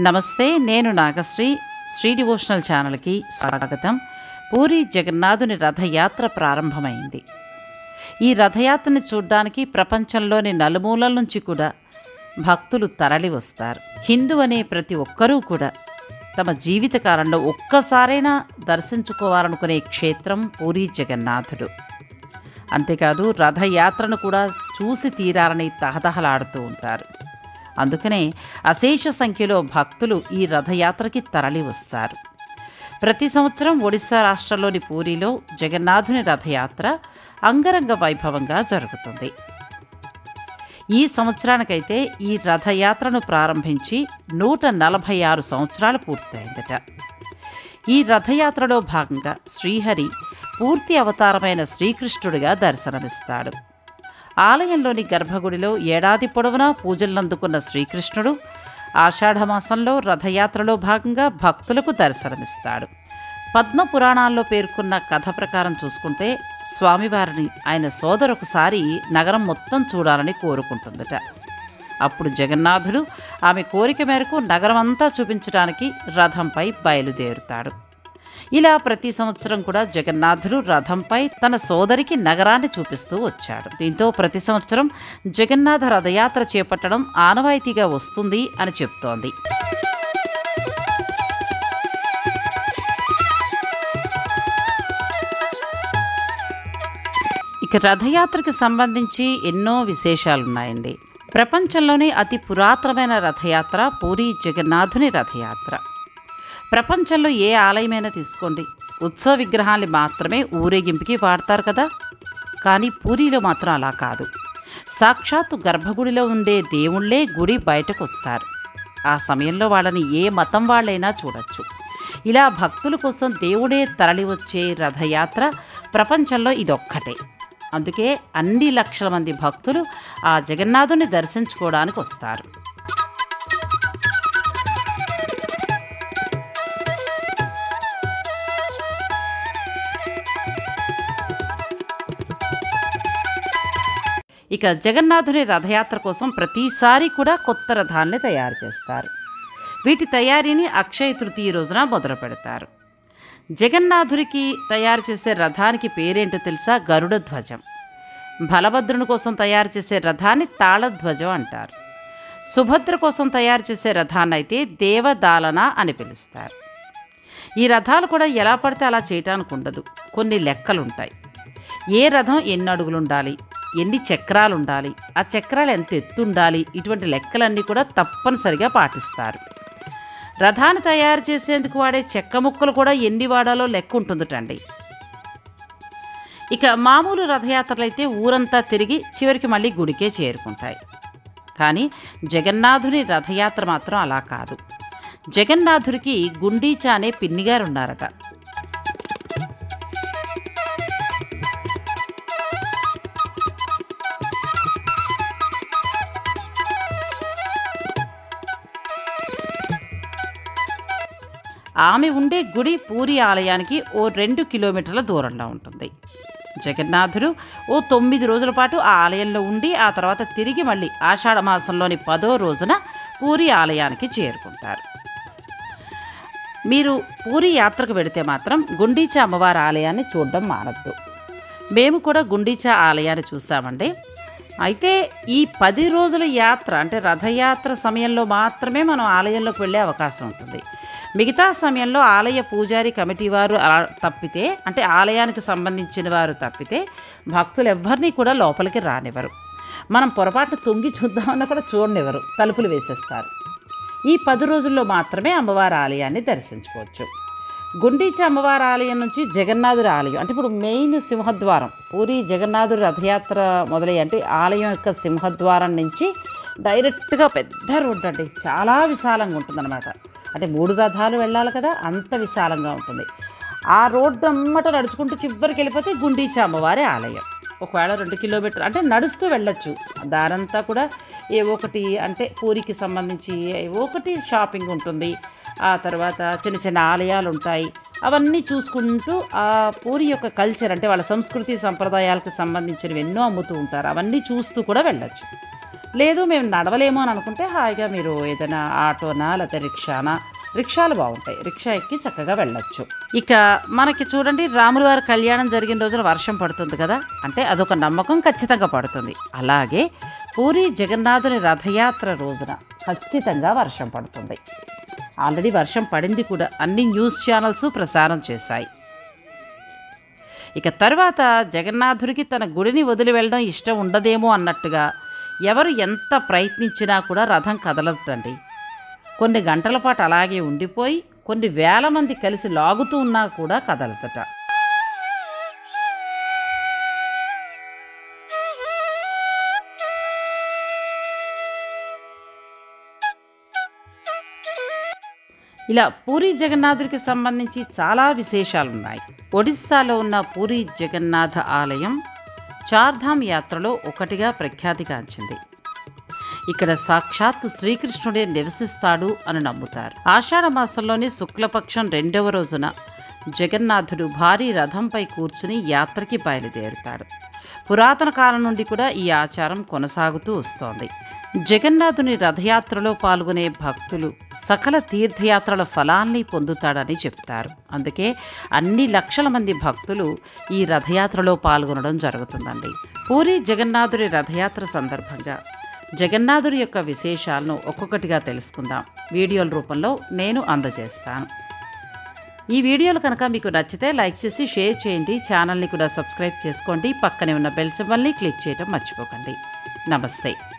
నమస్తే నేను నాగశ్రీ శ్రీ డివోషనల్ ఛానల్కి స్వాగతం పూరి జగన్నాథుని రథయాత్ర ప్రారంభమైంది ఈ రథయాత్రని చూడ్డానికి ప్రపంచంలోని నలుమూలల నుంచి కూడా భక్తులు తరలి వస్తారు హిందూ అనే ప్రతి ఒక్కరూ కూడా తమ జీవితకాలంలో ఒక్కసారైనా దర్శించుకోవాలనుకునే క్షేత్రం పూరి జగన్నాథుడు అంతేకాదు రథయాత్రను కూడా చూసి తీరాలని తహతహలాడుతూ ఉంటారు అందుకనే అశేష సంఖ్యలో భక్తులు ఈ రథయాత్రకి తరలి వస్తారు ప్రతి సంవత్సరం ఒడిశా రాష్ట్రంలోని పూరిలో జగన్నాథుని రథయాత్ర అంగరంగ వైభవంగా జరుగుతుంది ఈ సంవత్సరానికైతే ఈ రథయాత్రను ప్రారంభించి నూట నలభై ఆరు సంవత్సరాలు పూర్తయిందట ఈ రథయాత్రలో భాగంగా శ్రీహరి పూర్తి అవతారమైన శ్రీకృష్ణుడిగా దర్శనమిస్తాడు ఆలయంలోని గర్భగుడిలో ఏడాది పొడవునా పూజలందుకున్న శ్రీకృష్ణుడు ఆషాఢమాసంలో రథయాత్రలో భాగంగా భక్తులకు దర్శనమిస్తాడు పద్మ పురాణాల్లో పేర్కొన్న కథ ప్రకారం చూసుకుంటే స్వామివారిని ఆయన సోదరొకసారి నగరం మొత్తం చూడాలని కోరుకుంటుందట అప్పుడు జగన్నాథుడు ఆమె కోరిక మేరకు నగరమంతా చూపించడానికి రథంపై బయలుదేరుతాడు ఇలా ప్రతి సంవత్సరం కూడా జగన్నాథుడు రథంపై తన సోదరికి నగరాన్ని చూపిస్తూ వచ్చాడు దీంతో ప్రతి సంవత్సరం జగన్నాథ రథయాత్ర చేపట్టడం ఆనవాయితీగా వస్తుంది అని చెప్తోంది ఇక రథయాత్రకు సంబంధించి ఎన్నో విశేషాలున్నాయండి ప్రపంచంలోనే అతి పురాతనమైన రథయాత్ర పూరి జగన్నాథుని రథయాత్ర ప్రపంచంలో ఏ ఆలయమైనా తీసుకోండి ఉత్సవ విగ్రహాన్ని మాత్రమే ఊరేగింపుకి వాడతారు కదా కానీ పూరిలో మాత్రం అలా కాదు సాక్షాత్తు గర్భగుడిలో ఉండే దేవుళ్ళే గుడి బయటకు వస్తారు ఆ సమయంలో వాళ్ళని ఏ మతం వాళ్ళైనా చూడొచ్చు ఇలా భక్తుల కోసం దేవుడే తరలి వచ్చే రథయాత్ర ప్రపంచంలో ఇదొక్కటే అందుకే అన్ని లక్షల మంది భక్తులు ఆ జగన్నాథుని దర్శించుకోవడానికి వస్తారు ఇక జగన్నాథుని రథయాత్ర కోసం ప్రతిసారి కూడా కొత్త రథాన్ని తయారు చేస్తారు వీటి తయారీని అక్షయ తృతీయ రోజున మొదలు పెడతారు జగన్నాథుడికి తయారు చేసే రథానికి పేరేంటో తెలుసా గరుడ ధ్వజం బలభద్రుని కోసం తయారు చేసే రథాన్ని తాళధ్వజం అంటారు సుభద్ర కోసం తయారు చేసే రథాన్ని అయితే దేవదాలన అని పిలుస్తారు ఈ రథాలు కూడా ఎలా పడితే అలా చేయటానికి ఉండదు కొన్ని లెక్కలుంటాయి ఏ రథం ఎన్ని అడుగులు ఉండాలి ఎన్ని చక్రాలు ఉండాలి ఆ చక్రాలు ఎంత ఎత్తు ఉండాలి ఇటువంటి లెక్కలన్నీ కూడా తప్పనిసరిగా పాటిస్తారు రథాన్ని తయారు చేసేందుకు వాడే చెక్క ముక్కలు కూడా ఎన్ని వాడాలో లెక్క ఉంటుందటండి ఇక మామూలు రథయాత్రలు అయితే ఊరంతా తిరిగి చివరికి మళ్ళీ గుడికే చేరుకుంటాయి కానీ జగన్నాథుని రథయాత్ర మాత్రం అలా కాదు జగన్నాథుడికి గుండీచా అనే పిన్నిగారు ఉన్నారట ఆమె ఉండే గుడి పూరి ఆలయానికి ఓ రెండు కిలోమీటర్ల దూరంలో ఉంటుంది జగన్నాథుడు ఓ తొమ్మిది రోజుల పాటు ఆ ఆలయంలో ఉండి ఆ తర్వాత తిరిగి మళ్ళీ ఆషాఢ మాసంలోని పదో రోజున పూరి ఆలయానికి చేరుకుంటారు మీరు పూరి యాత్రకు వెడితే మాత్రం గుండీచా అమ్మవారి ఆలయాన్ని చూడడం మానద్దు మేము కూడా గుండీచా ఆలయాన్ని చూసామండి అయితే ఈ పది రోజుల యాత్ర అంటే రథయాత్ర సమయంలో మాత్రమే మనం ఆలయంలోకి వెళ్ళే అవకాశం ఉంటుంది మిగతా సమయంలో ఆలయ పూజారి కమిటీ వారు అలా తప్పితే అంటే ఆలయానికి సంబంధించిన వారు తప్పితే భక్తులు ఎవ్వరినీ కూడా లోపలికి రానివ్వరు మనం పొరపాటు తొంగి చూద్దామన్నా కూడా చూడనివ్వరు తలుపులు వేసేస్తారు ఈ పది రోజుల్లో మాత్రమే అమ్మవారి ఆలయాన్ని దర్శించుకోవచ్చు గుండీచ అమ్మవారి ఆలయం నుంచి జగన్నాథుడి ఆలయం అంటే ఇప్పుడు మెయిన్ సింహద్వారం పూరి జగన్నాథుడి రథయాత్ర మొదలై అంటే ఆలయం యొక్క సింహద్వారం నుంచి డైరెక్ట్గా పెద్ద రోడ్డు అండి చాలా విశాలంగా ఉంటుందన్నమాట అంటే మూడు రథాలు వెళ్ళాలి కదా అంత విశాలంగా ఉంటుంది ఆ రోడ్డు అమ్మట నడుచుకుంటూ చివరికి వెళ్ళిపోతే గుండీచ అమ్మవారి ఆలయం ఒకవేళ రెండు కిలోమీటర్ అంటే నడుస్తూ వెళ్ళొచ్చు దారంతా కూడా ఏ ఒకటి అంటే పూరికి సంబంధించి ఏవో ఒకటి షాపింగ్ ఉంటుంది ఆ తర్వాత చిన్న చిన్న ఆలయాలు ఉంటాయి అవన్నీ చూసుకుంటూ ఆ పూరి యొక్క కల్చర్ అంటే వాళ్ళ సంస్కృతి సంప్రదాయాలకు సంబంధించినవి ఎన్నో అమ్ముతూ ఉంటారు అవన్నీ చూస్తూ కూడా వెళ్ళొచ్చు లేదు మేము నడవలేము అని అనుకుంటే హాయిగా మీరు ఏదైనా ఆటోనా లేకపోతే రిక్షానా రిక్షాలు బాగుంటాయి రిక్షా ఎక్కి చక్కగా వెళ్ళొచ్చు ఇక మనకి చూడండి రాముల వారి కళ్యాణం జరిగిన రోజున వర్షం పడుతుంది కదా అంటే అదొక నమ్మకం ఖచ్చితంగా పడుతుంది అలాగే పూరి జగన్నాథుని రథయాత్ర రోజున ఖచ్చితంగా వర్షం పడుతుంది ఆల్రెడీ వర్షం పడింది కూడా అన్ని న్యూస్ ఛానల్స్ ప్రసారం చేశాయి ఇక తర్వాత జగన్నాథుడికి తన గుడిని వదిలి వెళ్ళడం ఇష్టం ఉండదేమో అన్నట్టుగా ఎవరు ఎంత ప్రయత్నించినా కూడా రథం కదలదండి కొన్ని గంటల పాటు అలాగే ఉండిపోయి కొన్ని వేల మంది కలిసి లాగుతూ ఉన్నా కూడా కదలదట ఇలా పూరి జగన్నాథుడికి సంబంధించి చాలా విశేషాలు ఉన్నాయి ఒడిస్సాలో ఉన్న పూరి జగన్నాథ ఆలయం చార్ధామ్ యాత్రలో ఒకటిగా ప్రఖ్యాతిగాంచింది ఇక్కడ సాక్షాత్తు శ్రీకృష్ణుడే నివసిస్తాడు అని నమ్ముతారు ఆషాఢ మాసంలోని శుక్లపక్షం రెండవ రోజున జగన్నాథుడు భారీ రథంపై కూర్చుని యాత్రకి బయలుదేరుతాడు పురాతన కాలం నుండి కూడా ఈ ఆచారం కొనసాగుతూ వస్తోంది జగన్నాథుని రథయాత్రలో పాల్గొనే భక్తులు సకల తీర్థయాత్రల ఫలాల్ని పొందుతాడని చెప్తారు అందుకే అన్ని లక్షల మంది భక్తులు ఈ రథయాత్రలో పాల్గొనడం జరుగుతుందండి పూరి జగన్నాథుడి రథయాత్ర సందర్భంగా జగన్నాథుడి యొక్క విశేషాలను ఒక్కొక్కటిగా తెలుసుకుందాం వీడియోల రూపంలో నేను అందజేస్తాను ఈ వీడియోలు కనుక మీకు నచ్చితే లైక్ చేసి షేర్ చేయండి ఛానల్ని కూడా సబ్స్క్రైబ్ చేసుకోండి పక్కనే ఉన్న బెల్ సింబల్ని క్లిక్ చేయడం మర్చిపోకండి నమస్తే